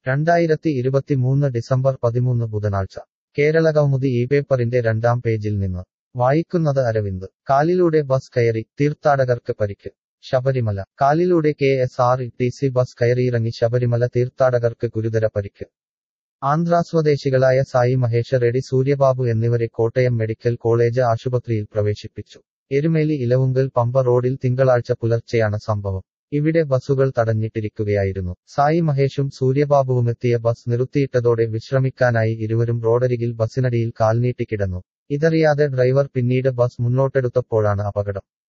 രണ്ടായിരത്തി ഇരുപത്തിമൂന്ന് ഡിസംബർ പതിമൂന്ന് ബുധനാഴ്ച കേരളകൗമുദി ഈ പേപ്പറിന്റെ രണ്ടാം പേജിൽ നിന്ന് വായിക്കുന്നത് അരവിന്ദ് കാലിലൂടെ ബസ് കയറി തീർത്ഥാടകർക്ക് പരിക്ക് ശബരിമല കാലിലൂടെ K S R T C bus കയറിയിറങ്ങി ശബരിമല തീർത്ഥാടകർക്ക് ഗുരുതര പരിക്ക് ആന്ധ്രാ സ്വദേശികളായ സായി മഹേഷ് റെഡ്ഡി സൂര്യബാബു എന്നിവരെ കോട്ടയം മെഡിക്കൽ കോളേജ് ആശുപത്രിയിൽ പ്രവേശിപ്പിച്ചു എരുമേലി ഇലവുങ്കൽ പമ്പ റോഡിൽ തിങ്കളാഴ്ച പുലർച്ചെയാണ് സംഭവം ഇവിടെ ബസ്സുകൾ തടഞ്ഞിട്ടിരിക്കുകയായിരുന്നു സായി മഹേഷും സൂര്യബാബുവുമെത്തിയ ബസ് നിർത്തിയിട്ടതോടെ വിശ്രമിക്കാനായി ഇരുവരും റോഡരികിൽ ബസ്സിനടിയിൽ കാൽനീട്ടി കിടന്നു ഇതറിയാതെ ഡ്രൈവർ പിന്നീട് ബസ് മുന്നോട്ടെടുത്തപ്പോഴാണ് അപകടം